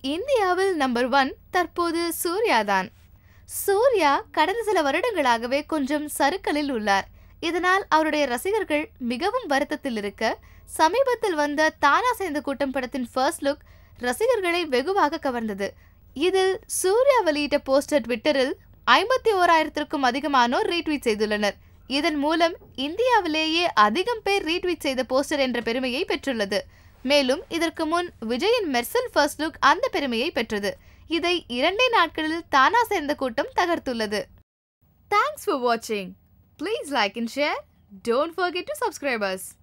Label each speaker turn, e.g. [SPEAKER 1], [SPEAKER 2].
[SPEAKER 1] இந்தியாவில் number one தற்போது சூர்யா தான் சூர்யா கடந்த சில வருடங்களாகவே கொஞ்சம் சறுக்கலில் உள்ளார் இதனால் அவருடைய ரசிகர்கள் மிகவும் வருத்தத்தில் இருக்க சமீபத்தில் வந்த தானா சேர்ந்த கூட்டம் படத்தின் ஃபர்ஸ்ட் லுக் ரசிகர்களை வெகுவாக கவர்ந்தது இதில் சூர்யா வெளியிட்ட போஸ்டர் ட்விட்டரில் ஐம்பத்தி ஓராயிரத்திற்கும் அதிகமானோர் ரீட்வீட் செய்துள்ளனர் இதன் மூலம் இந்தியாவிலேயே அதிகம் பேர் ரீட்வீட் செய்த போஸ்டர் என்ற பெருமையை பெற்றுள்ளது மேலும் இதற்கு முன் விஜயின் மெர்சல் ஃபர்ஸ்ட் லுக் அந்த பெருமையை பெற்றது இதை இரண்டே நாட்களில் தானா சேர்ந்த கூட்டம் தகர்த்துள்ளது தேங்க்ஸ் ஃபார் வாட்சிங் please like and share don't forget to subscribers